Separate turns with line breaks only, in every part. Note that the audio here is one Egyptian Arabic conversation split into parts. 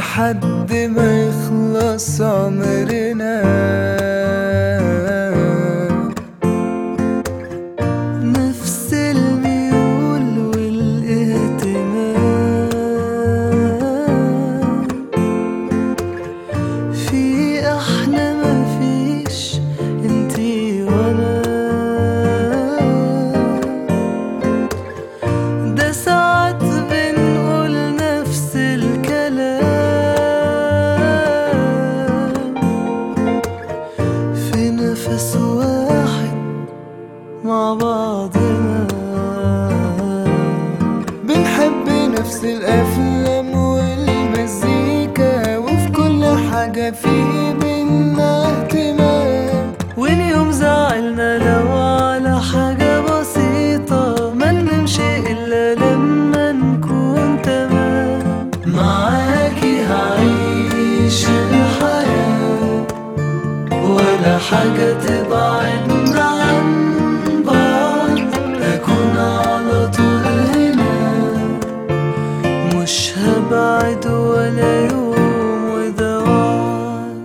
لحد ما يخلص عمرنا نفس الميول والاهتمام في احنا مفيش انتي وانا ده ساعات بنقول نفس الكلام في نفس واحد مع بعضنا بنحب نفس الأفلام والمزيكا وفي كل حاجة في بينا اهتمام وين يوم زعلنا لو على حاجة بسيطة ما نمشي إلا لما نكون تمام معاكي هعيش الحياة ولا حاجة تبعدنا عن بعض أكون على طول هنا مش هبعد ولا يوم وده وعد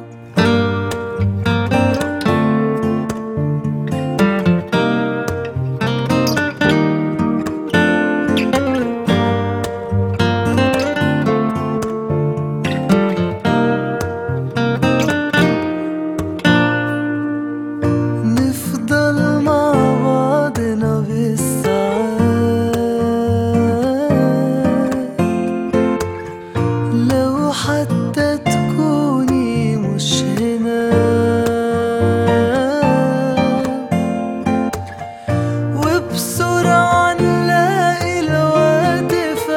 نفضل مع بعضنا بالساعات لو حتى تكوني مش هنا وبسرعة نلاقي الوقت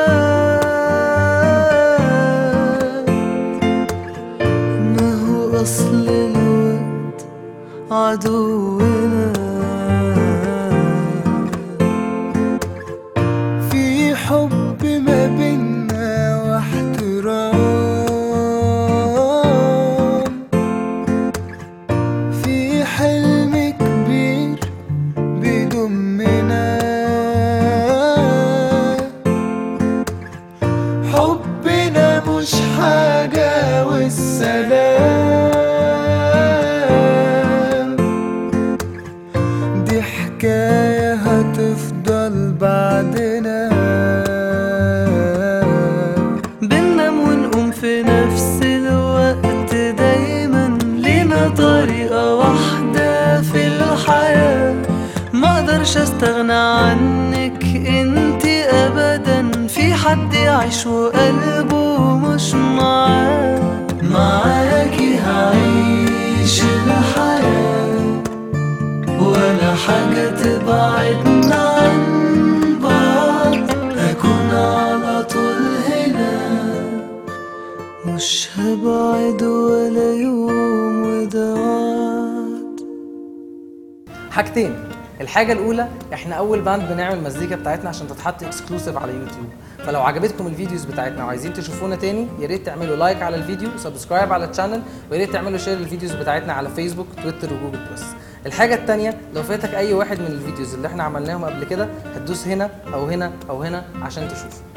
فات ما هو أصل الوقت عدونا في حب ما بينا واحترام في حلم كبير بيضمنا حبنا مش حاجة والسلام دي حكاية هتفضل بعدنا بننام ونقوم في نفس الوقت دايما لينا طريقة واحدة في الحياة ما اقدرش استغنى عنك انتي ابدا في حد يعيش وقلبه مش معاه معاكي هعيش الحياة ولا حاجة تبعدنا عن بعض أكون على طول هنا مش هبعد ولا يوم وده وعد
حاجتين الحاجة الأولى احنا أول باند بنعمل مزيكا بتاعتنا عشان تتحط اكسكلوسيف على يوتيوب فلو عجبتكم الفيديوز بتاعتنا وعايزين تشوفونا تاني يا ريت تعملوا لايك على الفيديو سبسكرايب على الشانل ويا ريت تعملوا شير للفيديوز بتاعتنا على فيسبوك تويتر وجوجل بلس الحاجة التانية لو فاتك أي واحد من الفيديوز اللي احنا عملناهم قبل كده هتدوس هنا أو هنا أو هنا عشان تشوفه